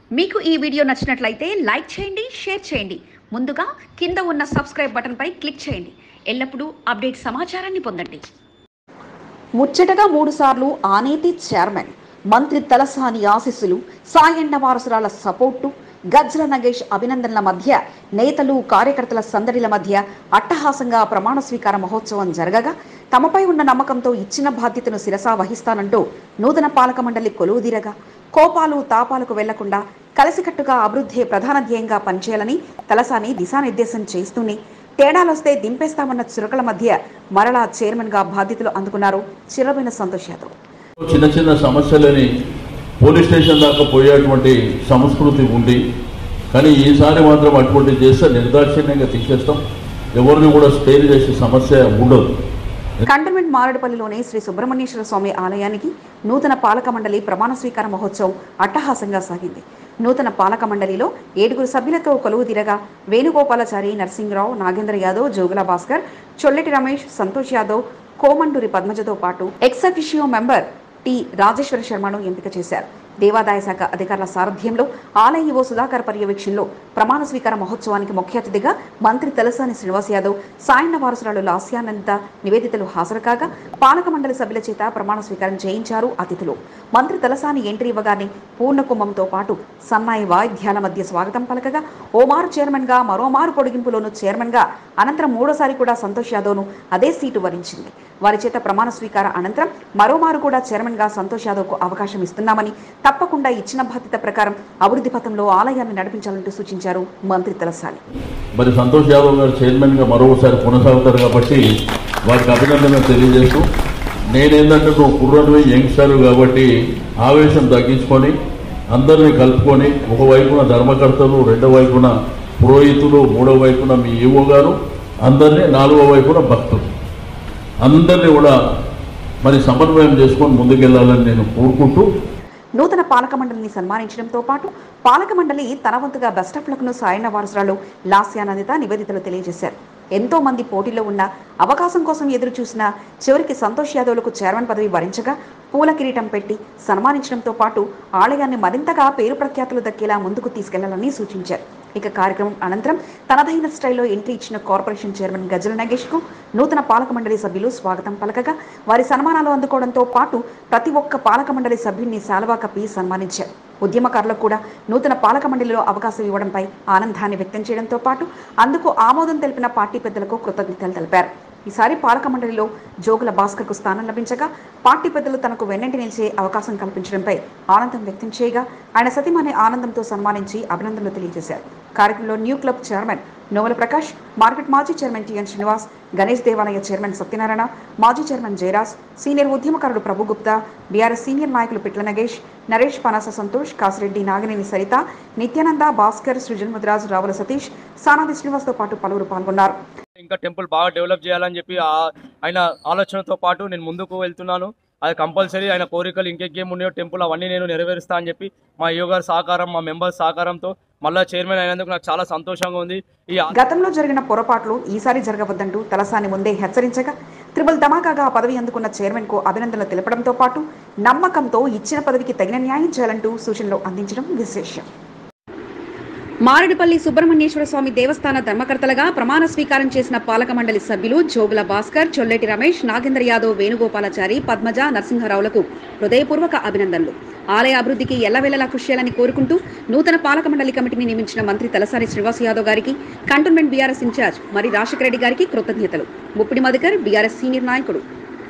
మీకు ఈ వీడియో నచ్చినట్లయితే లైక్ చేయండి షేర్ చేయండి ముందుగా కింద ఉన్న సబ్స్క్రైబ్ బటన్పై క్లిక్ చేయండి ఎల్లప్పుడూ అప్డేట్ సమాచారాన్ని పొందండి ముచ్చటగా మూడుసార్లు ఆనేతి చైర్మన్ మంత్రి తలసాని ఆశీస్సులు సాయండ వారసురాల సపోర్టు గజ్జల నగేష్ అభినందనల మధ్య నేతలు కార్యకర్తల సందడిల మధ్య అట్టహాసంగా ప్రమాణ స్వీకార మహోత్సవం జరగగా తమపై ఉన్న నమ్మకంతో ఇచ్చిన బాధ్యతను శిరసా వహిస్తానంటూ నూతన పాలక మండలి కొలువుదీరగా కోపాలు తాపాలకు వెళ్లకుండా కలిసికట్టుగా అభివృద్ధి ప్రధాన ధ్యేయంగా పనిచేయాలని తలసాని దిశానిర్దేశం చేస్తూనే తేడాలొస్తే దింపేస్తామన్న చురకల మధ్య మరలా చైర్మన్ గా బాధ్యతలు అందుకున్నారు చిరమైన సంతోష్ యాదవ్ చిన్న చిన్న సమస్యలని పోలీస్ స్టేషన్ దాకా పోయేటువంటి సంస్కృతి ఉంది కానీ ఈసారి మాత్రం అటువంటి చేస్తే నిర్దాక్షిణ్యంగా తీసేస్తాం ఎవరిని కూడా స్టేర్ చేసే సమస్య ఉండదు కంటోన్మెంట్ మారేడుపల్లిలోని శ్రీ సుబ్రహ్మణ్యేశ్వర స్వామి ఆలయానికి నూతన పాలక మండలి ప్రమాణ స్వీకార మహోత్సవం అట్టహాసంగా సాగింది నూతన పాలక మండలిలో ఏడుగురు సభ్యులతో కొలువు తీరగా వేణుగోపాలాచారి నరసింహరావు నాగేంద్ర యాదవ్ జోగుల భాస్కర్ చొల్లెటి రమేష్ సంతోష్ యాదవ్ కోమండూరి పద్మజతో పాటు ఎక్సఫిషియో మెంబర్ టి రాజేశ్వర శర్మను ఎంపిక చేశారు దేవాదాయ శాఖ అధికారుల సారథ్యంలో ఆలయ ఈవో సుధాకర్ పర్యవేక్షణలో ప్రమాణ స్వీకార మహోత్సవానికి ముఖ్య అతిథిగా మంత్రి తలసాని శ్రీనివాస్ యాదవ్ సాయన్న వారసురాలు లాస్యానంద నివేదితలు హాజరు కాగా పాలక మండలి సభ్యుల చేత ప్రమాణ స్వీకారం చేయించారు అతిథులు మంత్రి తలసాని ఎంట్రీ ఇవ్వగానే పూర్ణకుంభంతో పాటు సన్నాయి వాయిద్యాల మధ్య స్వాగతం పలకగా ఓమారు చైర్మన్ గా మరోమారు పొడిగింపులోను చైర్మన్ గా అనంతరం మూడోసారి కూడా సంతోష్ యాదవ్ను అదే సీటు వరించింది వారి చేత ప్రమాణ స్వీకార అనంతరం మరోమారు కూడా చైర్మన్ గా సంతోష్ యాదవ్కు అవకాశం ఇస్తున్నామని తప్పకుండా ఇచ్చిన బాధ్యత ప్రకారం అభివృద్ధి పథంలో ఆలయాన్ని నడిపించాలంటూ సూచించారు మంత్రి తలసాని మరి సంతోష్ యాదవ్ గారు చైర్మన్గా మరొకసారి కొనసాగుతారు కాబట్టి వారికి అభినందన తెలియజేస్తూ నేనేందంటే నువ్వు కుర్రనివి యంగ్స్టర్ కాబట్టి ఆవేశం తగ్గించుకొని అందరినీ కలుపుకొని ఒకవైపున ధర్మకర్తలు రెండో వైపున పురోహితులు మూడో వైపున మీ ఈవో గారు అందరినీ నాలుగో వైపున భక్తులు అందరినీ కూడా మరి సమన్వయం చేసుకొని ముందుకెళ్లాలని నేను కోరుకుంటూ నూతన పాలక మండలిని సన్మానించడంతో పాటు పాలక మండలి తన వంతుగా బెస్టప్లకు సాయన్న వారసురాలు లాస్యానందిత నివేదితలు తెలియజేశారు ఎంతో మంది పోటీలో ఉన్న అవకాశం కోసం ఎదురు చూసిన చివరికి సంతోష్ యాదవ్లకు చైర్మన్ పదవి వరించగా పూల కిరీటం పెట్టి సన్మానించడంతో పాటు ఆలయాన్ని మరింతగా పేరు ప్రఖ్యాతులు దక్కేలా ముందుకు తీసుకెళ్లాలని సూచించారు ఇక కార్యక్రమం అనంతరం తనదైన స్టైల్లో ఎంట్రీ ఇచ్చిన కార్పొరేషన్ చైర్మన్ గజల నగేష్ కు నూతన పాలక మండలి సభ్యులు స్వాగతం పలకగా వారి సన్మానాలు అందుకోవడంతో పాటు ప్రతి ఒక్క పాలక మండలి సభ్యుడిని శాలువా కప్పి సన్మానించారు ఉద్యమకారులకు కూడా నూతన పాలక మండలిలో అవకాశం ఇవ్వడంపై ఆనందాన్ని వ్యక్తం చేయడంతో పాటు అందుకు ఆమోదం తెలిపిన పార్టీ పెద్దలకు కృతజ్ఞతలు తెలిపారు ఈసారి పాలక మండలిలో జోగుల భాస్కర్కు స్థానం లభించగా పార్టీ పెద్దలు తనకు వెన్నంటి నిలిచే అవకాశం కల్పించడంపై ఆనందం వ్యక్తం చేయగా ఆయన సతీమణి ఆనందంతో సన్మానించి అభినందనలు తెలియజేశారు కార్యక్రమంలో new club chairman Nomala Prakash market మాజీ చైర్మన్ టిఎన్ శ్రీనివాస్ గణేష్ దేవాలయ చైర్మన్ సత్యనారాయణ మాజీ చైర్మన్ జయరాజ్ సీనియర్ ఉద్యమకారుడు ప్రభు గుప్తా బీఆర్ఎస్ సీనియర్ నాయకులు పిట్ల నగేష్ నరేష్ పనాస సంతోష్ కాసిరెడ్డి నాగినేని సరిత నిత్యానంద భాస్కర్ సృజన్ ముద్రాజ్ రావుల సతీష్ సానాది శ్రీనివాస్తో పాటు పలువురు పాల్గొన్నారు ఇంకా టెంపుల్ బాగా డెవలప్ చేయాలని చెప్పి ఆ- ఆయన ఆలోచనతో పాటు నేను ముందుకు వెళ్తున్నాను అది కంపల్సరీ ఆయన కోరికలు ఇంకేం ఉన్నాయో టెంపుల్ అవన్నీ నేను నెరవేరుస్తా అని చెప్పి మా యోగార్ సహకారం మా మెంబర్స్ సహకారంతో మళ్ళీ చైర్మన్ అయినందుకు నాకు చాలా సంతోషంగా ఉంది ఈ ఆ- గతంలో జరిగిన పొరపాట్లు ఈసారి జరగవద్దంటూ తలసాని ముందే హెచ్చరించగా త్రిబుల్ ధమాకాగా ఆ పదవి అందుకున్న చైర్మన్ కు అభినందనలు తెలపడంతో పాటు నమ్మకంతో ఇచ్చిన పదవికి తగిన న్యాయం చేయాలంటూ సూచనలు అందించడం విశేషం మారేడుపల్లి సుబ్రహ్మణ్యేశ్వర స్వామి దేవస్థాన ధర్మకర్తలుగా ప్రమాణ స్వీకారం చేసిన పాలక మండలి సభ్యులు జోగుల భాస్కర్ చొల్లెటి రమేష్ నాగేంద్ర యాదవ్ వేణుగోపాలాచారి పద్మజ నరసింహరావులకు హృదయపూర్వక అభినందనలు ఆలయ అభివృద్ధికి ఎల్లవేళలా కృషి చేయాలని కోరుకుంటూ నూతన పాలక మండలి కమిటీని నియమించిన మంత్రి తలసాని శ్రీనివాస్ యాదవ్ గారికి కంటోన్మెంట్ బీఆర్ఎస్ ఇన్ఛార్జ్ మరి రాజశేఖర రెడ్డి గారికి కృతజ్ఞతలు ముప్పిడి మధుకర్ బీఆర్ఎస్ సీనియర్ నాయకుడు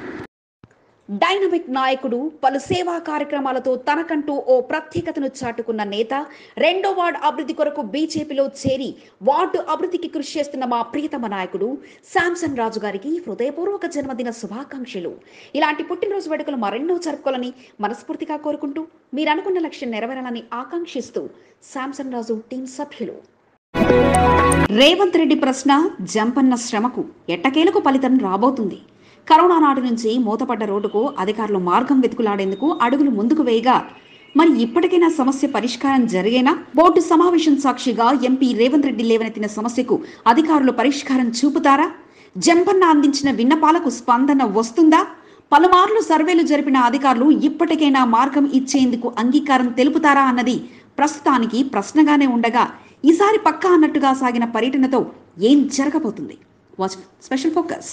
డైనమిక్ నాయకుడు పలు సేవా కార్యక్రమాలతో తనకంటూ ఓ ప్రత్యేకతను చాటుకున్న నేత రెండో వార్డు అభివృద్ధి కొరకు బీజేపీలో చేరి వార్డు అభివృద్ధికి కృషి చేస్తున్న మా ప్రియతమ నాయకుడు శాంసన్ రాజు గారికి హృదయపూర్వక జన్మదిన శుభాకాంక్షలు ఇలాంటి పుట్టినరోజు వేడుకలు మరెన్నో జరుపుకోవాలని మనస్ఫూర్తిగా కోరుకుంటూ మీరు అనుకున్న లక్ష్యం నెరవేరాలని ఆకాంక్షిస్తూ శాంసన్ రాజు టీం సభ్యులు రేవంత్ రెడ్డి ప్రశ్న జంపన్న శ్రమకు ఎట్టకేలకు ఫలితం రాబోతుంది కరోనా నాటి నుంచి మూతపడ్డ రోడ్డుకు అధికారులు మార్గం వెతుకులాడేందుకు అడుగులు ముందుకు వేయగా మరి ఇప్పటికైనా సమస్య పరిష్కారం జరిగేనా బోర్డు సమావేశం సాక్షిగా ఎంపీ రేవంత్ రెడ్డి లేవనెత్తిన సమస్యకు అధికారులు పరిష్కారం చూపుతారా జంపన్న అందించిన విన్నపాలకు స్పందన వస్తుందా పలుమార్లు సర్వేలు జరిపిన అధికారులు ఇప్పటికైనా మార్గం ఇచ్చేందుకు అంగీకారం తెలుపుతారా అన్నది ప్రస్తుతానికి ప్రశ్నగానే ఉండగా ఈసారి పక్కా అన్నట్టుగా సాగిన పర్యటనతో ఏం జరగబోతుంది వాచ్ స్పెషల్ ఫోకస్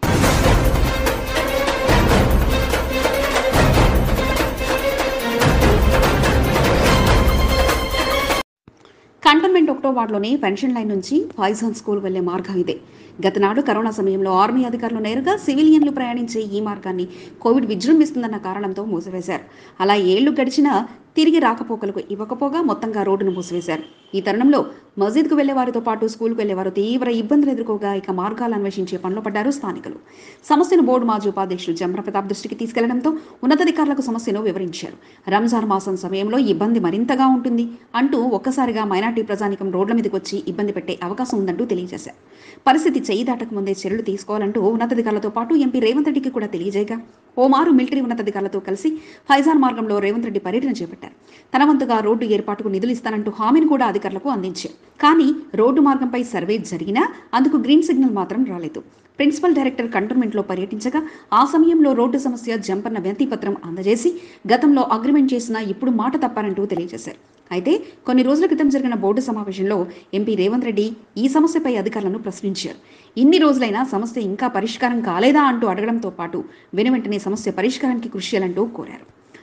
కంటోన్మెంట్ ఒకటో వార్డులోని పెన్షన్ లైన్ నుంచి ఫైజాన్ స్కూల్ వెళ్లే మార్గం ఇదే గతనాడు కరోనా సమయంలో ఆర్మీ అధికారులు నేరుగా సివిలియన్లు ప్రయాణించే ఈ మార్గాన్ని కోవిడ్ విజృంభిస్తుందన్న కారణంతో మూసివేశారు అలా ఏళ్లు గడిచినా తిరిగి రాకపోకలకు ఇవ్వకపోగా మొత్తంగా రోడ్డును మూసివేశారు ఈ తరుణంలో మసీద్కు వెళ్లే వారితో పాటు స్కూల్కు వెళ్లే వారు తీవ్ర ఇబ్బందులు ఎదుర్కోగా ఇక మార్గాలు అన్వేషించే పనిలో పడ్డారు స్థానికులు సమస్యను బోర్డు మాజీ ఉపాధ్యక్షుడు జమ్ర ప్రతాప్ దృష్టికి తీసుకెళ్లడంతో ఉన్నతాధికారులకు సమస్యను వివరించారు రంజాన్ మాసం సమయంలో ఇబ్బంది మరింతగా ఉంటుంది అంటూ ఒక్కసారిగా మైనార్టీ ప్రజానికం రోడ్ల మీదకి వచ్చి ఇబ్బంది పెట్టే అవకాశం ఉందంటూ తెలియజేశారు పరిస్థితి చేయి దాటక ముందే చర్యలు తీసుకోవాలంటూ ఉన్నతాధికారులతో పాటు ఎంపీ రేవంత్ రెడ్డికి కూడా తెలియజేయగా ఓమారు మిలిటరీ ఉన్నతాధికారులతో కలిసి ఫైజాన్ మార్గంలో రేవంత్ రెడ్డి పర్యటన చేపట్టారు తన వంతుగా రోడ్డు ఏర్పాటుకు నిధులు ఇస్తానంటూ హామీని కూడా అధికారులకు అందించారు కానీ రోడ్డు మార్గంపై సర్వే జరిగినా అందుకు గ్రీన్ సిగ్నల్ మాత్రం రాలేదు ప్రిన్సిపల్ డైరెక్టర్ కంటోన్మెంట్లో పర్యటించగా ఆ సమయంలో రోడ్డు సమస్య జంపన్న వినతి పత్రం అందజేసి గతంలో అగ్రిమెంట్ చేసినా ఇప్పుడు మాట తప్పారంటూ తెలియజేశారు అయితే కొన్ని రోజుల క్రితం జరిగిన బోర్డు సమావేశంలో ఎంపీ రేవంత్ రెడ్డి ఈ సమస్యపై అధికారులను ప్రశ్నించారు ఇన్ని రోజులైనా సమస్య ఇంకా పరిష్కారం కాలేదా అంటూ అడగడంతో పాటు వెనువెంటనే సమస్య పరిష్కారానికి కృషి చేయాలంటూ కోరారు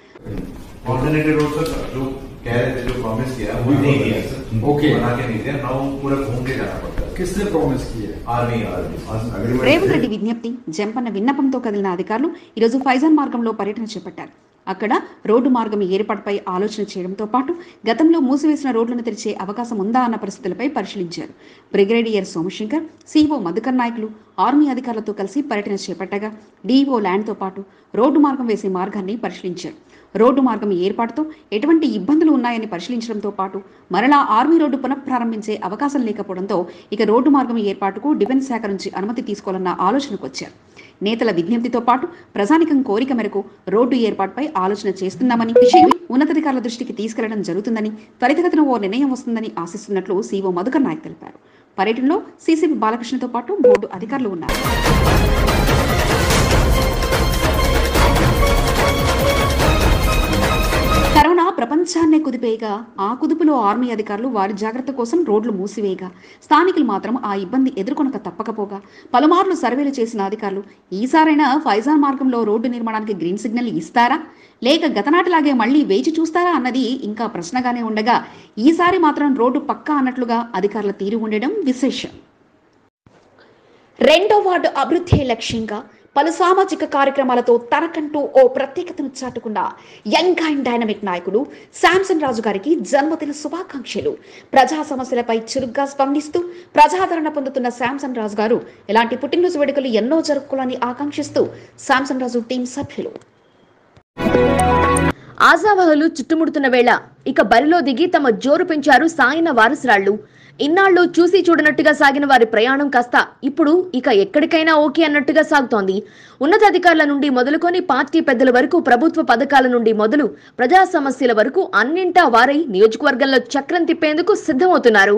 ऑल्टरनेटिव रोड सर जो कह रहे थे जो प्रॉमिस किया वो नहीं किया सर Okay. बना के नहीं दिया ना वो पूरा घूम के जाना पड़ता है किसने प्रॉमिस किया army army Revanth agreement Reddy విజ్ఞప్తి జంపన్న విన్నపంతో కదిలిన అధికారులు ఈరోజు ఫైజాన్ మార్గంలో పర్యటన చేపట్టారు అక్కడ రోడ్డు మార్గం ఏర్పాటుపై ఆలోచన చేయడంతో పాటు గతంలో మూసివేసిన రోడ్లను తెరిచే అవకాశం ఉందా అన్న పరిస్థితులపై పరిశీలించారు బ్రిగేడియర్ సోమశంకర్ సీఓ మధుకర్ నాయకులు ఆర్మీ అధికారులతో కలిసి పర్యటన చేపట్టగా డీఓ ల్యాండ్తో పాటు రోడ్డు మార్గం వేసే మార్గాన్ని పరిశీలించారు రోడ్డు మార్గం ఏర్పాటుతో ఎటువంటి ఇబ్బందులు ఉన్నాయని పరిశీలించడంతో పాటు మరలా ఆర్మీ రోడ్డు పునఃప్రారంభించే అవకాశం లేకపోవడంతో ఇక రోడ్డు మార్గం ఏర్పాటుకు డిఫెన్స్ శాఖ నుంచి అనుమతి తీసుకోవాలన్న ఆలోచనకు వచ్చారు నేతల విజ్ఞప్తితో పాటు ప్రజానికం కోరిక మేరకు రోడ్డు ఏర్పాటుపై ఆలోచన చేస్తున్నామని విషయం ఉన్నతాధికారుల దృష్టికి తీసుకెళ్లడం జరుగుతుందని త్వరితగతిన ఓ నిర్ణయం వస్తుందని ఆశిస్తున్నట్లు సీఓ మధుకర్ నాయక్ తెలిపారు పర్యటనలో సీసీబీ బాలకృష్ణతో పాటు బోర్డు అధికారులు ఉన్నారు కరోనా ప్రపంచాన్నే కుదిపేయగా ఆ కుదుపులో ఆర్మీ అధికారులు వారి జాగ్రత్త కోసం రోడ్లు మూసివేయగా స్థానికులు మాత్రం ఆ ఇబ్బంది ఎదుర్కొనక తప్పకపోగా పలుమార్లు సర్వేలు చేసిన అధికారులు ఈసారైనా ఫైజాన్ మార్గంలో రోడ్డు నిర్మాణానికి గ్రీన్ సిగ్నల్ ఇస్తారా లేక గతనాటిలాగే మళ్ళీ వేచి చూస్తారా అన్నది ఇంకా ప్రశ్నగానే ఉండగా ఈసారి మాత్రం రోడ్డు పక్కా అన్నట్లుగా అధికారుల తీరు ఉండడం విశేషం రెండో వార్డు అభివృద్ధి లక్ష్యంగా పలు సామాజిక కార్యక్రమాలతో తనకంటూ ఓ ప్రత్యేకతను చాటుకున్న యంగ్ అండ్ డైనమిక్ నాయకుడు శాంసన్ రాజు గారికి జన్మదిన శుభాకాంక్షలు ప్రజా సమస్యలపై చురుగ్గా స్పందిస్తూ ప్రజాదరణ పొందుతున్న శాంసన్ రాజు గారు ఇలాంటి పుట్టినరోజు వేడుకలు ఎన్నో జరుపుకోవాలని ఆకాంక్షిస్తూ శాంసన్ రాజు టీం సభ్యులు ఆశావహులు చుట్టుముడుతున్న వేళ ఇక బరిలో దిగి తమ జోరు పెంచారు సాయన వారసురాళ్లు ఇన్నాళ్లు చూసి చూడనట్టుగా సాగిన వారి ప్రయాణం కాస్త ఇప్పుడు ఇక ఎక్కడికైనా ఓకే అన్నట్టుగా సాగుతోంది ఉన్నతాధికారుల నుండి మొదలుకొని పార్టీ పెద్దల వరకు ప్రభుత్వ పథకాల నుండి మొదలు ప్రజా సమస్యల వరకు అన్నింటా వారై నియోజకవర్గంలో చక్రం తిప్పేందుకు సిద్ధమవుతున్నారు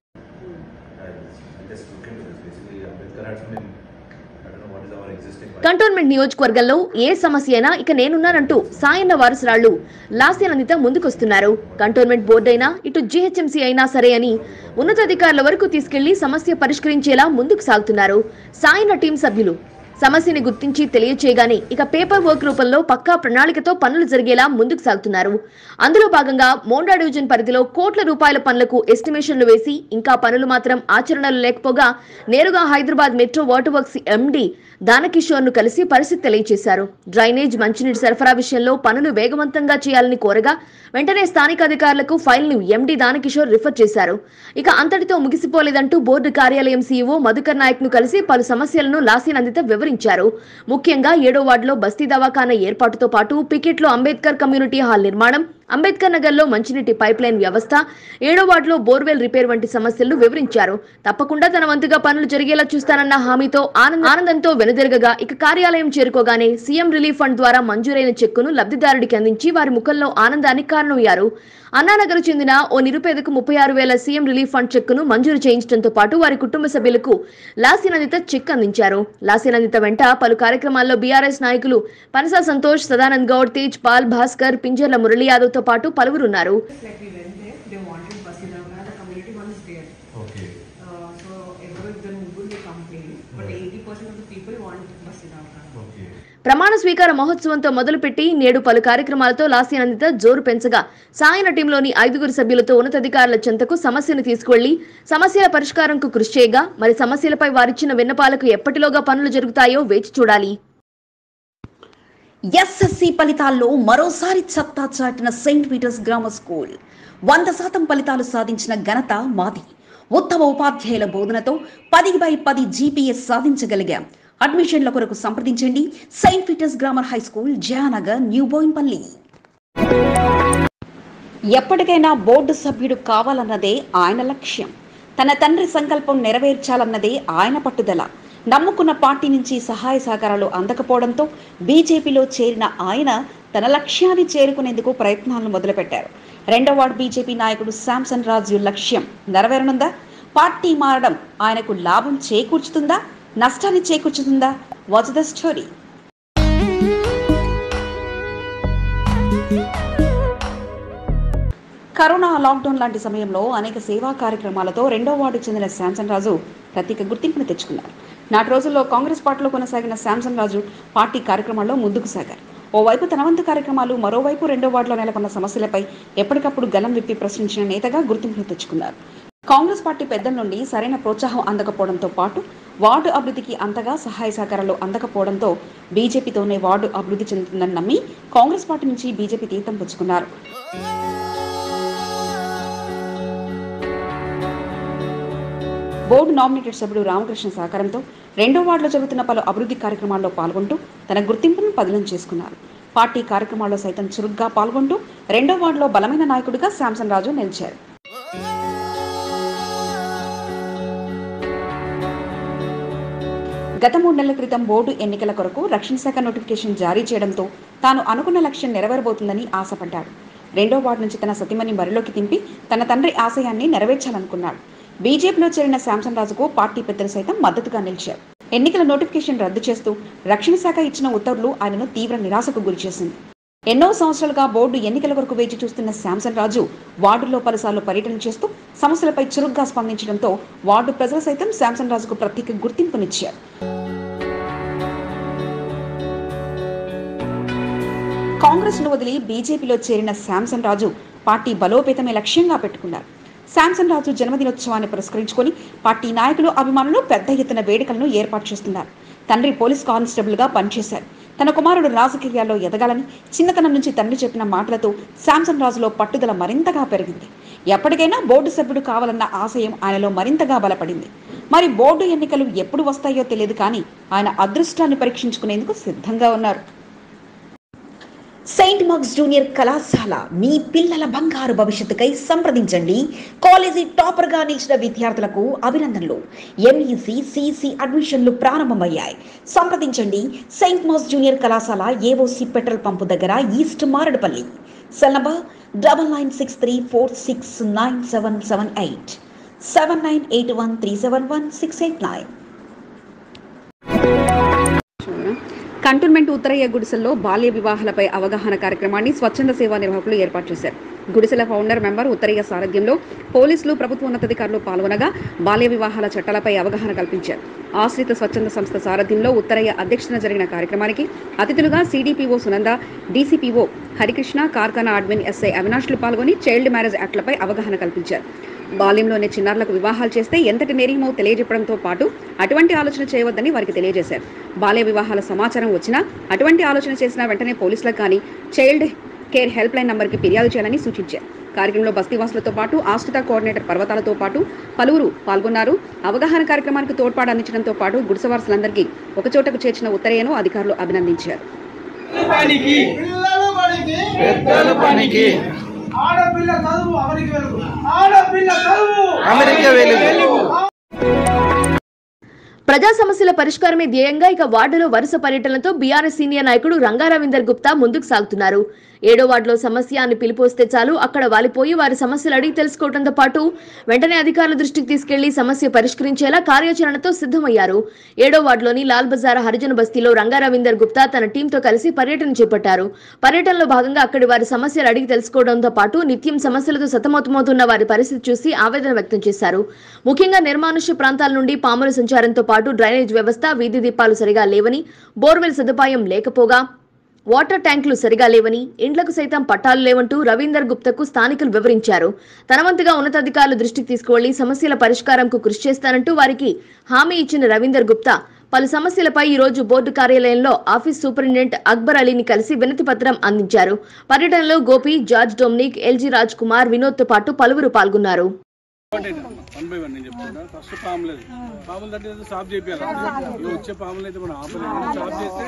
I just look into this basically Ambedkar had some I don't know what is our existing cantonment నియోజకవర్గంలో ఏ సమస్య అయినా ఇక నేనున్నానంటూ సాయన్న వారసురాళ్లు లాస్యనందిత ముందుకొస్తున్నారు కంటోన్మెంట్ బోర్డు అయినా ఇటు జీహెచ్ఎంసీ అయినా సరే అని ఉన్నతాధికారుల వరకు తీసుకెళ్లి సమస్య పరిష్కరించేలా ముందుకు సాగుతున్నారు సాయన్న టీం సభ్యులు సమస్యని గుర్తించి తెలియచేయగానే ఇక పేపర్ వర్క్ రూపంలో పక్కా ప్రణాళికతో పనులు జరిగేలా ముందుకు సాగుతున్నారు అందులో భాగంగా మోండా డివిజన్ పరిధిలో కోట్ల రూపాయల పనులకు ఎస్టిమేషన్లు వేసి ఇంకా పనులు మాత్రం ఆచరణలో లేకపోగా నేరుగా Hyderabad metro water works MD Dana Kishore ను కలిసి పరిస్థితి తెలియజేశారు డ్రైనేజ్ మంచినీటి సరఫరా విషయంలో పనులు వేగవంతంగా చేయాలని కోరగా వెంటనే స్థానిక అధికారులకు ఫైల్ ను ఎండీ దానకిషోర్ రిఫర్ చేశారు ఇక అంతటితో ముగిసిపోలేదంటూ బోర్డు కార్యాలయం సీఈఓ మధుకర్ నాయక్ ను కలిసి పలు సమస్యలను లాసీనందిత వివరించారు ముఖ్యంగా ఏడో వార్డులో బస్తీ దవాఖానా ఏర్పాటుతో పాటు పికెట్లో అంబేద్కర్ కమ్యూనిటీ హాల్ నిర్మాణం అంబేద్కర్ నగర్ లో మంచినీటి పైప్ లైన్ వ్యవస్థ ఏడో వార్డులో బోర్వెల్ రిపేర్ వంటి సమస్యలను వివరించారు తప్పకుండా తన వంతుగా పనులు జరిగేలా చూస్తానన్న హామీతో ఆనంద- ఆనందంతో వెనుదిరగగా ఇక కార్యాలయం చేరుకోగానే సీఎం రిలీఫ్ ఫండ్ ద్వారా మంజూరైన చెక్కును లబ్ధిదారుడికి అందించి వారి ముఖంలో ఆనందానికి కారణమయ్యారు అన్నానగర్ చెందిన ఓ నిరుపేదకు ముప్పై ఆరు వేల సీఎం రిలీఫ్ ఫండ్ చెక్కును మంజూరు చేయించడంతో పాటు వారి కుటుంబ సభ్యులకు లాస్యనందిత చెక్ అందించారు లాస్యనందిత వెంట పలు కార్యక్రమాల్లో బీఆర్ఎస్ నాయకులు పనసా సంతోష్ సదానంద్ గౌడ్ తేజ్ పాల్ భాస్కర్ పింజర్ల మురళీ యాదవ్ తో పాటు పలువురున్నారు like we went there they wanted Basidavara, the community one is there. Okay. Uh, so everyone the Mughal they complain, but 80% of the people want Basidavara. Okay. ప్రమాణ స్వీకార మహోత్సవంతో మొదలుపెట్టి నేడు పలు కార్యక్రమాలతో లాస్యానందిత జోరు పెంచగా సాయన టీంలోని ఐదుగురు సభ్యులతో ఉన్నతాధికారుల చెంతకు సమస్యను తీసుకువెళ్లి సమస్యల పరిష్కారంకు కృషి చేయగా మరి సమస్యలపై వారిచ్చిన విన్నపాలకు ఎప్పటిలోగా పనులు జరుగుతాయో వేచి చూడాలి ఎస్ఎస్సి ఫలితాల్లో మరోసారి సత్తా చాటిన సెయింట్ పీటర్స్ గ్రామర్ స్కూల్ వంద శాతం ఫలితాలు సాధించిన ఘనత మాది ఉత్తమ ఉపాధ్యాయుల బోధనతో పది బై పది జీపీఎస్ సాధించగలిగాం అడ్మిషన్ల కొరకు సంప్రదించండి Saint Peter's grammar high school Jayanagar new Bowenpally ఎప్పటికైనా బోర్డు సభ్యుడు కావాలన్నదే ఆయన లక్ష్యం తన తండ్రి సంకల్పం నెరవేర్చాలన్నదే ఆయన పట్టుదల నమ్ముకున్న పార్టీ నుంచి సహాయ సహకారాలు అందకపోవడంతో బీజేపీలో చేరిన ఆయన తన లక్ష్యాన్ని చేరుకునేందుకు ప్రయత్నాలను మొదలుపెట్టారు రెండో వార్డు బీజేపీ నాయకుడు శాంసన్ రాజు లక్ష్యం నెరవేరనుందా పార్టీ మారడం ఆయనకు లాభం చేకూర్చుతుందా నష్టాన్ని చేకూర్చుతుందా watch the story corona lockdown లాంటి సమయంలో అనేక సేవా కార్యక్రమాలతో రెండో వార్డుకు చెందిన శాంసన్ రాజు ప్రత్యేక గుర్తింపును తెచ్చుకున్నారు నాటి రోజుల్లో కాంగ్రెస్ పార్టీలో కొనసాగిన శాంసన్ రాజు పార్టీ కార్యక్రమాల్లో ముందుకు సాగారు ఓవైపు తన వంతు కార్యక్రమాలు మరోవైపు రెండో వార్డులో నెలకొన్న సమస్యలపై ఎప్పటికప్పుడు గలం విప్పి ప్రశ్నించిన నేతగా గుర్తింపును తెచ్చుకున్నారు కాంగ్రెస్ పార్టీ పెద్దల నుండి సరైన ప్రోత్సాహం అందకపోవడంతో పాటు వార్డు అభివృద్ధికి అంతగా సహాయ సహకారాలు అందకపోవడంతో బీజేపీతోనే వార్డు అభివృద్ధి చెందుతుందని నమ్మి కాంగ్రెస్ పార్టీ నుంచి బీజేపీ తీర్థం పుచ్చుకున్నారు బోర్డు నామినేటెడ్ సభ్యుడు రామకృష్ణ సహకారంతో రెండో వార్డులో జరుగుతున్న పలు అభివృద్ధి కార్యక్రమాల్లో పాల్గొంటూ తన గుర్తింపును పదిలం చేసుకున్నారు పార్టీ కార్యక్రమాల్లో సైతం చురుగ్గా పాల్గొంటూ రెండో వార్డులో బలమైన నాయకుడిగా శాంసన్ రాజు నిలిచారు గత మూడు నెలల క్రితం బోర్డు ఎన్నికల కొరకు రక్షణ శాఖ నోటిఫికేషన్ జారీ చేయడంతో తాను అనుకున్న లక్ష్యం నెరవేరబోతుందని ఆశపడ్డాడు రెండో వార్డు నుంచి తన సతీమణి బరిలోకి దింపి తన తండ్రి ఆశయాన్ని నెరవేర్చాలనుకున్నాడు బీజేపీలో చేరిన శాంసన్ రాజుకు పార్టీ పెద్దలు సైతం మద్దతుగా నిలిచారు ఎన్నికల నోటిఫికేషన్ రద్దు చేస్తూ రక్షణ శాఖ ఇచ్చిన ఉత్తర్వులు ఆయనను తీవ్ర నిరాశకు గురిచేసింది ఎన్నో సంవత్సరాలుగా బోర్డు ఎన్నికల వరకు వేచి చూస్తున్న శాంసన్ రాజు వార్డులో పలుసార్లు పర్యటన చేస్తూ సమస్యలపై చురుగ్గా స్పందించడంతో వార్డు ప్రజలు సైతం శాంసన్ రాజుకు ప్రత్యేక గుర్తింపునిచ్చారు కాంగ్రెస్ ను వదిలి బీజేపీలో చేరిన శాంసన్ రాజు పార్టీ బలోపేతమే లక్ష్యంగా పెట్టుకున్నారు శాంసన్ రాజు జన్మదినోత్సవాన్ని పురస్కరించుకొని పార్టీ నాయకులు అభిమానులు పెద్ద ఎత్తున వేడుకలను ఏర్పాటు చేస్తున్నారు తండ్రి పోలీస్ కానిస్టేబుల్ గా పనిచేశారు తన కుమారుడు రాజకీయాల్లో ఎదగాలని చిన్నతనం నుంచి తండ్రి చెప్పిన మాటలతో శాంసన్ రాజులో పట్టుదల మరింతగా పెరిగింది ఎప్పటికైనా బోర్డు సభ్యుడు కావాలన్న ఆశయం ఆయనలో మరింతగా బలపడింది మరి బోర్డు ఎన్నికలు ఎప్పుడు వస్తాయో తెలియదు కానీ ఆయన అదృష్టాన్ని పరీక్షించుకునేందుకు సిద్ధంగా ఉన్నారు సెయింట్ మార్క్స్ జూనియర్ కళాశాల మీ పిల్లల బంగారు భవిష్యత్తుకై సంప్రదించండి కాలేజీ టాపర్గా నిలిచిన విద్యార్థులకు అభినందనలు ఎంఈసి సిసి అడ్మిషన్లు ప్రారంభమయ్యాయి సంప్రదించండి సెయింట్ మార్క్స్ జూనియర్ కళాశాల ఏఓసి పెట్రోల్ పంపు దగ్గర east Maredpally cell number double nine six three four six nine seven seven eight seven nine eight one three seven one six eight nine cantonment Uttaraiah గుడిసెల్లో బాల్య వివాహాలపై అవగాహన కార్యక్రమాన్ని స్వచ్ఛంద సేవా నిర్వాహకులు ఏర్పాటు చేశారు గుడిసెల ఫౌండర్ మెంబర్ ఉత్తరయ్య సారథ్యంలో పోలీసులు ప్రభుత్వ ఉన్నతాధికారులు పాల్గొనగా బాల్య వివాహాల చట్టాలపై అవగాహన కల్పించారు ఆశ్రిత స్వచ్ఛంద సంస్థ సారథ్యంలో ఉత్తరయ్య అధ్యక్షతన జరిగిన కార్యక్రమానికి అతిథులుగా CDPO Sunanda DCPO Harikrishna Karkhana admin SI అవినాష్లు పాల్గొని చైల్డ్ మ్యారేజ్ యాక్ట్లపై అవగాహన కల్పించారు బాల్యంలోనే చిన్నారులకు వివాహాలు చేస్తే ఎంతటి నేరమో తెలియజెప్పడంతో పాటు అటువంటి ఆలోచన చేయవద్దని వారికి తెలియజేశారు బాల్య వివాహాల సమాచారం వచ్చినా అటువంటి ఆలోచన చేసినా వెంటనే పోలీసులకు కానీ చైల్డ్ కేర్ హెల్ప్ లైన్ నంబర్కి ఫిర్యాదు చేయాలని సూచించారు కార్యక్రమంలో బస్తీవాసులతో పాటు ఆశ్రిత కోఆర్డినేటర్ పర్వతాలతో పాటు పలువురు పాల్గొన్నారు అవగాహన కార్యక్రమానికి తోడ్పాటు అందించడంతో పాటు గుడిసవాసులందరికీ ఒకచోటకు చేర్చిన ఉత్తరయ్యను అధికారులు అభినందించారు పనికి పిల్లలు బడికి పెద్దల పనికి ఆడపిల్ల చదువు అమెరిక వెలుగు ఆడపిల్ల చదువు అమెరికా వెలుగు ప్రజా సమస్యల పరిష్కారమే ధ్యేయంగా ఇక వార్డులో వరుస పర్యటనలతో బీఆర్ఎస్ సీనియర్ నాయకుడు రంగా రవీందర్ గుప్తా ముందుకు సాగుతున్నారు ఏడో వార్డులో సమస్య అని పిలిపోస్తే చాలు అక్కడ వాలిపోయి వారి సమస్యలు అడిగి తెలుసుకోవడంతో పాటు వెంటనే అధికారుల దృష్టికి తీసుకెళ్లి సమస్య పరిష్కరించేలా కార్యాచరణతో సిద్ధమయ్యారు ఏడో వార్డులోని లాల్ బజార్ హరిజన బస్తీలో రంగా రవీందర్ గుప్తా తన టీంతో కలిసి పర్యటన చేపట్టారు పర్యటనలో భాగంగా అక్కడి వారి సమస్యలు అడిగి తెలుసుకోవడంతో పాటు నిత్యం సమస్యలతో సతమతమవుతున్న వారి పరిస్థితి చూసి ఆవేదన వ్యక్తం చేశారు ముఖ్యంగా నిర్మానుష్య ప్రాంతాల నుండి పాముల సంచారంతో పాటు డ్రైనేజ్ వ్యవస్థ వీధి దీపాలు సరిగా లేవని బోర్వెల్ సదుపాయం లేకపోగా వాటర్ ట్యాంకులు సరిగా లేవని ఇండ్లకు సైతం పట్టాలు లేవంటూ రవీందర్ గుప్తకు స్థానికులు వివరించారు తనవంతుగా ఉన్నతాధికారుల దృష్టికి తీసుకువెళ్లి సమస్యల పరిష్కారంకు కృషి చేస్తానంటూ వారికి హామీ ఇచ్చిన రవీందర్ గుప్తా పలు సమస్యలపై ఈ రోజు బోర్డు కార్యాలయంలో ఆఫీస్ సూపరింటెండెంట్ అక్బర్ అలీని కలిసి వినతి పత్రం అందించారు పర్యటనలో Gopi George Dominic LG Raj Kumar Vinod తో పాటు పలువురు పాల్గొన్నారు వన్ బై వన్ నేను చెప్తున్నా ఫస్ట్ పాములు అది పాములు తట్టి సాఫ్ చేయాలి ఇవి వచ్చే పాములు అయితే మనం ఆపలేము సాఫ్ చేస్తే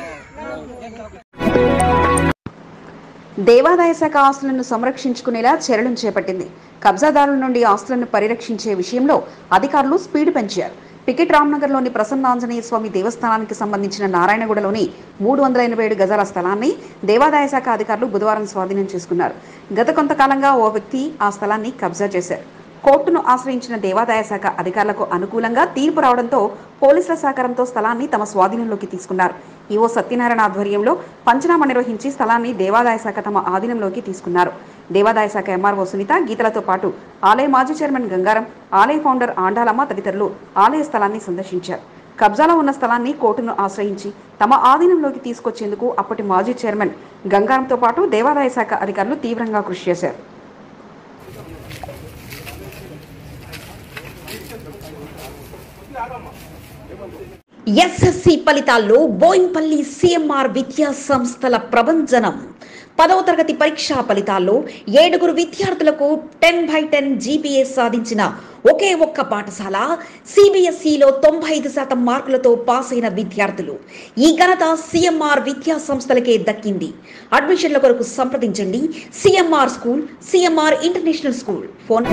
దేవాదాయ శాఖ ఆస్తులను సంరక్షించుకునేలా చర్యలను చేపట్టింది కబ్జాదారుల నుండి ఆస్తులను పరిరక్షించే విషయంలో అధికారులు స్పీడ్ పెంచారు పికెట్ రామ్నగర్లోని ప్రసన్నాంజనేయ స్వామి దేవస్థానానికి సంబంధించిన నారాయణగూడలోని మూడు వందల ఎనభై ఏడు గజాల స్థలాన్ని దేవాదాయ శాఖ అధికారులు బుధవారం స్వాధీనం చేసుకున్నారు గత కొంతకాలంగా ఓ వ్యక్తి ఆ స్థలాన్ని కబ్జా చేశారు కోర్టును ఆశ్రయించిన దేవాదాయ శాఖ అధికారులకు అనుకూలంగా తీర్పు రావడంతో పోలీసుల సహకారంతో స్థలాన్ని తమ స్వాధీనంలోకి తీసుకున్నారు ఈవో సత్యనారాయణ ఆధ్వర్యంలో పంచనామా నిర్వహించి స్థలాన్ని దేవాదాయ శాఖ తమ ఆధీనంలోకి తీసుకున్నారు దేవాదాయ శాఖ ఎంఆర్ఓ సునీత గీతలతో పాటు ఆలయ మాజీ చైర్మన్ గంగారం ఆలయ ఫౌండర్ ఆండాలమ్మ తదితరులు ఆలయ స్థలాన్ని సందర్శించారు కబ్జాలో ఉన్న స్థలాన్ని కోర్టును ఆశ్రయించి తమ ఆధీనంలోకి తీసుకొచ్చేందుకు అప్పటి మాజీ చైర్మన్ గంగారంతో పాటు దేవాదాయ శాఖ అధికారులు తీవ్రంగా కృషి చేశారు ఎస్ఎస్సి ఫలితాల్లో బోయిన్పల్లి సిఎంఆర్ విద్యా సంస్థల ప్రభంజనం పదవ తరగతి పరీక్షా ఫలితాల్లో ఏడుగురు విద్యార్థులకు టెన్ బై టెన్ జీపీఏ సాధించిన ఒకే ఒక్క పాఠశాల సిబిఎస్ఈలో తొంభై ఐదు శాతం మార్కులతో పాస్ అయిన విద్యార్థులు ఈ ఘనత సిఎంఆర్ విద్యా సంస్థలకే దక్కింది అడ్మిషన్ల కొరకు సంప్రదించండి CMR school CMR international school phone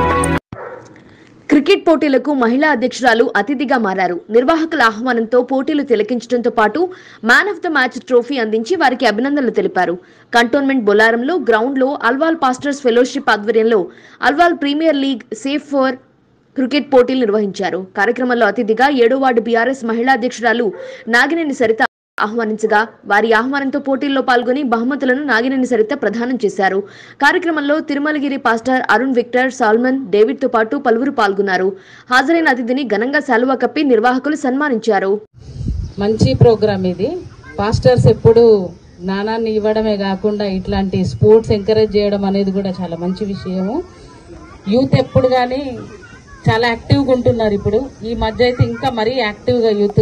cricket పోటీలకు మహిళా అధ్యక్షురాలు అతిథిగా మారారు నిర్వాహకుల ఆహ్వానంతో పోటీలు తిలకించడంతో పాటు man of the match trophy అందించి వారికి అభినందనలు తెలిపారు కంటోన్మెంట్ బొలారంలో గ్రౌండ్లో అల్వాల్ పాస్టర్స్ ఫెలోషిప్ ఆధ్వర్యంలో Alwal premier league safe for cricket పోటీలు నిర్వహించారు కార్యక్రమంలో అతిథిగా ఏడో వార్డు బీఆర్ఎస్ మహిళా అధ్యక్షురాలు నాగినేని సరిత ఆహ్వానించగా వారి ఆహ్వానంతో పోటీల్లో పాల్గొని బహుమతులను నాగినేని సరిత ప్రదానం చేశారు కార్యక్రమంలో Tirumalagiri pastor Arun Victor Solomon David తో పాటు పలువురు పాల్గొన్నారు హాజరైన అతిథిని ఘనంగా శాలువా కప్పి నిర్వాహకులు సన్మానించారు మంచి ప్రోగ్రామ్ ఇది పాస్టర్స్ ఎప్పుడు జ్ఞానాన్ని ఇవ్వడమే కాకుండా ఇట్లాంటి స్పోర్ట్స్ ఎంకరేజ్ చేయడం అనేది కూడా చాలా మంచి విషయము యూత్ ఎప్పుడు కానీ చాలా యాక్టివ్గా ఉంటున్నారు ఇప్పుడు ఈ మధ్య అయితే ఇంకా మరీ యాక్టివ్గా యూత్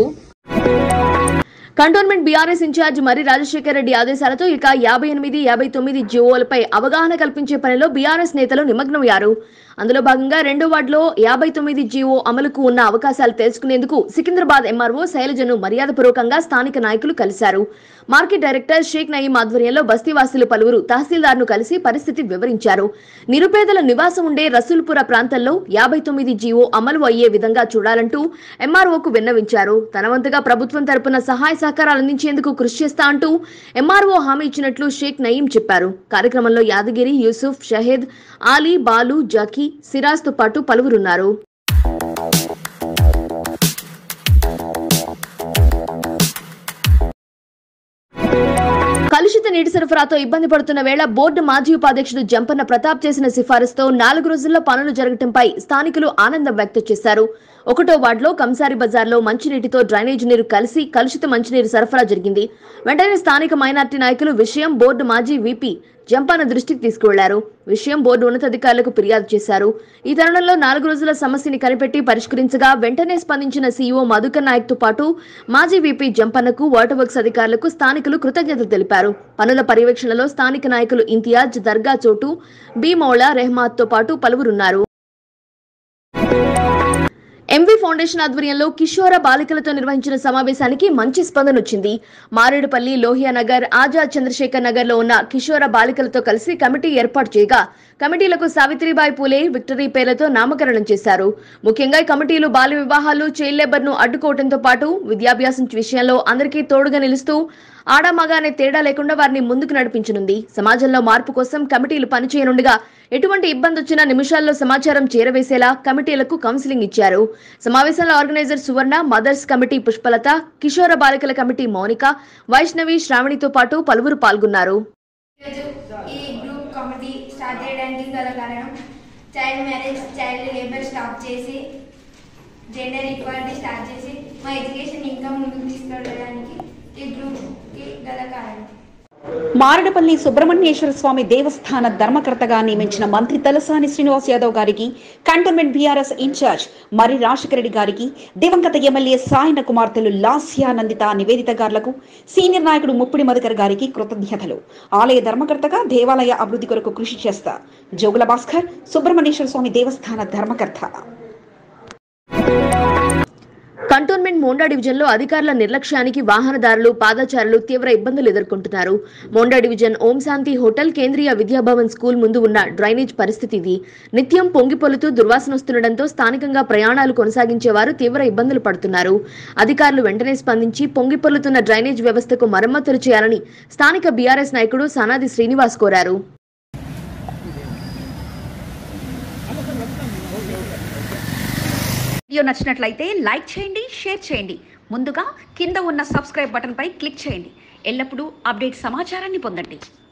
కంటోన్మెంట్ బీఆర్ఎస్ ఇన్ఛార్జ్ మరి రాజశేఖర రెడ్డి ఆదేశాలతో ఇక యాభై ఎనిమిది యాభై తొమ్మిది జీవోలపై అవగాహన కల్పించే పనిలో బీఆర్ఎస్ నేతలు నిమగ్నమయ్యారు అందులో భాగంగా రెండో వార్డులో యాభై తొమ్మిది జీవో అమలుకు ఉన్న అవకాశాలు తెలుసుకునేందుకు సికింద్రాబాద్ ఎంఆర్ఓ శైలజను మర్యాదపూర్వకంగా స్థానిక నాయకులు కలిశారు మార్కెట్ డైరెక్టర్ షేక్ నయీం ఆధ్వర్యంలో బస్తీవాసులు పలువురు తహసీల్దార్ను కలిసి పరిస్థితి వివరించారు నిరుపేదల నివాసం ఉండే రసూల్పుర ప్రాంతంలో యాభై తొమ్మిది జీవో అమలు అయ్యే విధంగా చూడాలంటూ ఎంఆర్ఓకు విన్నవించారు తన వంతుగా ప్రభుత్వం తరపున సహాయ సహకారాలు అందించేందుకు కృషి చేస్తా అంటూ ఎంఆర్ఓ హామీ ఇచ్చినట్లు షేక్ నయీం చెప్పారు కార్యక్రమంలో యాదగిరి యూసుఫ్ షహీద్ ఆలీ బాలు జాకీ సిరాజ్ తో పాటు పలువురున్నారు కలుషిత నీటి సరఫరాతో ఇబ్బంది పడుతున్న వేళ బోర్డు మాజీ ఉపాధ్యక్షుడు జంపన్న ప్రతాప్ చేసిన సిఫారసుతో నాలుగు రోజుల్లో పనులు జరగటంపై స్థానికులు ఆనందం వ్యక్తం చేశారు ఒకటో వార్డులో కంసారి బజార్లో మంచినీటితో డ్రైనేజ్ నీరు కలిసి కలుషిత మంచినీరు సరఫరా జరిగింది వెంటనే స్థానిక మైనార్టీ నాయకులు విషయం బోర్డు మాజీ వీపీ జంపన్న దృష్టికి తీసుకువెళ్లారు విషయం బోర్డు ఉన్నతాధికారులకు ఫిర్యాదు చేశారు ఈ తరుణంలో నాలుగు రోజుల సమస్యని కనిపెట్టి పరిష్కరించగా వెంటనే స్పందించిన సీఈఓ మధుకర్ నాయక్ తో పాటు మాజీ వీపీ జంపన్నకు వాటర్ వర్క్స్ అధికారులకు స్థానికులు కృతజ్ఞతలు తెలిపారు పనుల పర్యవేక్షణలో స్థానిక నాయకులు ఇంతియాజ్ దర్గా చోటు బి మౌళా రెహమాత్ తో పాటు పలువురున్నారు ఎంవీ ఫౌండేషన్ ఫౌండేషన్ ఆధ్వర్యంలో కిషోర బాలికలతో నిర్వహించిన సమావేశానికి మంచి స్పందన వచ్చింది మారేడుపల్లి లోహియా నగర్ ఆజాద్ చంద్రశేఖర్ నగర్ లో ఉన్న కిషోర బాలికలతో కలిసి కమిటీ ఏర్పాటు చేయగా కమిటీలకు సావిత్రిబాయి పూలే విక్టరీ పేర్లతో నామకరణం చేశారు ముఖ్యంగా ఈ కమిటీలు బాల్య వివాహాలు చైల్డ్ లేబర్ ను అడ్డుకోవడంతో పాటు విద్యాభ్యాసం విషయంలో అందరికీ తోడుగా నిలుస్తూ ఆడ మగ అనే తేడా లేకుండా వారిని ముందుకు నడిపించనుంది సమాజంలో మార్పు కోసం కమిటీలు పనిచేయనుండగా ఎటువంటి ఇబ్బంది వచ్చినా నిమిషాల్లో సమాచారం చేరవేసేలా కమిటీలకు కౌన్సిలింగ్ ఇచ్చారు సమావేశంలో organiser Suvarna mothers committee Pushpalatha కిషోర బాలికల కమిటీ మౌనిక వైష్ణవి శ్రావణితో పాటు పలువురు పాల్గొన్నారు ఈరోజు ఈ గ్రూప్ కమిటీ స్టార్ట్ చేయడానికి గల కారణం child marriage child labour stop చేసి జెండర్ ఈక్వాలిటీ స్టార్ట్ చేసి మా ఎడ్యుకేషన్ ఇంకా ముందుకు తీసుకెళ్ళడానికి ఈ గ్రూప్కి గల కారణం మారడపల్లి సుబ్రహ్మణ్యేశ్వర స్వామి దేవస్థాన ధర్మకర్తగా నియమించిన మంత్రి తలసాని శ్రీనివాస్ యాదవ్ గారికి కంటోన్మెంట్ బీఆర్ఎస్ ఇన్ఛార్జ్ మరి రాజశేఖర రెడ్డి గారికి దివంగత ఎమ్మెల్యే సాయన కుమార్తెలు లాస్యా నందిత నివేదిత గారులకు సీనియర్ నాయకుడు ముప్పిడి మధుకర్ గారికి కృతజ్ఞతలు ఆలయ ధర్మకర్తగా దేవాలయ అభివృద్ధి కొరకు కృషి చేస్తా జోగుల భాస్కర్ సుబ్రహ్మణ్యేశ్వర స్వామి దేవస్థాన ధర్మకర్త కంటోన్మెంట్ మోండా డివిజన్లో అధికారుల నిర్లక్ష్యానికి వాహనదారులు పాదచారులు తీవ్ర ఇబ్బందులు ఎదుర్కొంటున్నారు Monda division Om Shanti hotel Kendriya Vidyabhavan school ముందు ఉన్న డ్రైనేజ్ పరిస్థితి ఇది నిత్యం పొంగిపొలుతూ దుర్వాసన వస్తుండటంతో స్థానికంగా ప్రయాణాలు కొనసాగించేవారు తీవ్ర ఇబ్బందులు పడుతున్నారు అధికారులు వెంటనే స్పందించి పొంగిపొల్లుతున్న డ్రైనేజ్ వ్యవస్థకు మరమ్మతులు చేయాలని స్థానిక బీఆర్ఎస్ నాయకుడు సనాది శ్రీనివాస్ కోరారు వీడియో నచ్చినట్లయితే లైక్ చేయండి షేర్ చేయండి ముందుగా కింద ఉన్న సబ్స్క్రైబ్ బటన్పై క్లిక్ చేయండి ఎల్లప్పుడూ అప్డేట్ సమాచారాన్ని పొందండి